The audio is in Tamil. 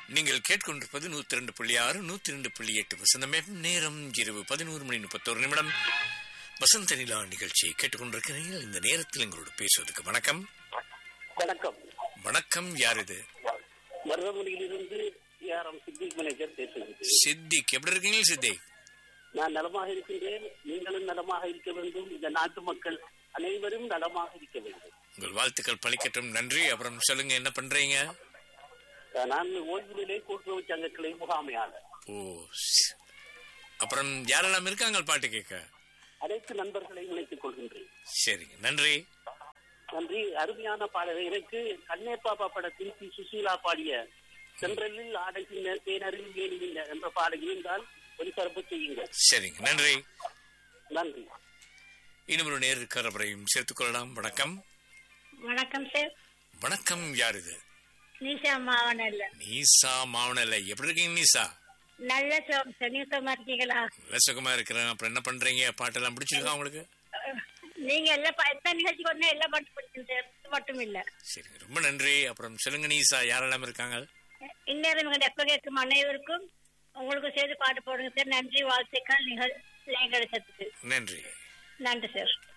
நீங்கள் கேட்கொண்டிருப்பது நூத்தி ரெண்டு புள்ளி ஆறு நூத்தி ரெண்டு புள்ளி எட்டு வசந்தமே நேரம் இரவு பதினோரு மணி முப்பத்தோரு நிமிடம் வசந்த நிலா நிகழ்ச்சியை கேட்டுக்கொண்டிருக்கிறீர்கள் இந்த நேரத்தில் எங்களோடு பேசுவதற்கு வணக்கம் வணக்கம் வணக்கம் யார் இது மருதமொழியிலிருந்து ஏஆர்எம் சித்திக் மேனேஜர் பேசுகிறேன் சித்திக் எப்படி இருக்கீங்க சித்திக் நான் நலமாக இருக்கின்றேன் நீங்களும் நலமாக இருக்க வேண்டும் இந்த நாட்டு மக்கள் அனைவரும் நலமாக இருக்க வேண்டும் உங்கள் வாழ்த்துக்கள் பழிக்கட்டும் நன்றி அப்புறம் சொல்லுங்க என்ன பண்றீங்க நான் ஓய்வு நிலை கூட்டுறவு சங்க கிளை முகாமையாளர் ஓ ஸ்- அப்புறம் யாரெல்லாம் இருக்காங்க பாட்டு கேட்க அனைத்து நண்பர்களையும் இணைத்துக் கொள்கின்றேன் சரிங்க நன்றி நன்றி அருமையான பாடல் எனக்கு கண்ணே பாப்பா படத்தில் பி சுசீலா பாடிய சென்றலில் ஆடை பின்னர் தேனரில் ஏனிவின்ன என்ற பாடல் இருந்தால் ஒளிபரப்பு செய்யுங்கள் சரிங்க நன்றி நன்றி இன்னும் ஒரு நேர் இருக்கிறவரையும் சேர்த்துக் கொள்ளலாம் வணக்கம் வணக்கம் சார் வணக்கம் யார் இது நிஷா மாவனல்ல நீசா மாவனல்ல எப்படி இருக்கீங்க நீசா நல்ல சோம் சார் நீ சும்மா இருக்கீங்களா நல்ல சுகமா இருக்கிறேன் அப்புறம் என்ன பண்றீங்க பாட்டெல்லாம் பிடிச்சிருக்கா உங்களுக்கு அஹ், நீங்க எல்லாம் ப- எத்தனை நிகழ்ச்சி கொண்டு எல்லாம் பாட்டு பிடிக்கும் சார் இது மட்டும் இல்ல சரிங்க ரொம்ப நன்றி அப்புறம் சொல்லுங்க நீசா யாரெல்லாம் இருக்காங்க இந்நேரம் இவங்க எப்ப கேட்கும் அனைவருக்கும் உங்களுக்கு சேர்த்து பாட்டு போடுங்க சார் நன்றி வாழ்த்துக்கள் நிகழ் கிடைச்சதுக்கு நன்றி நன்றி சார்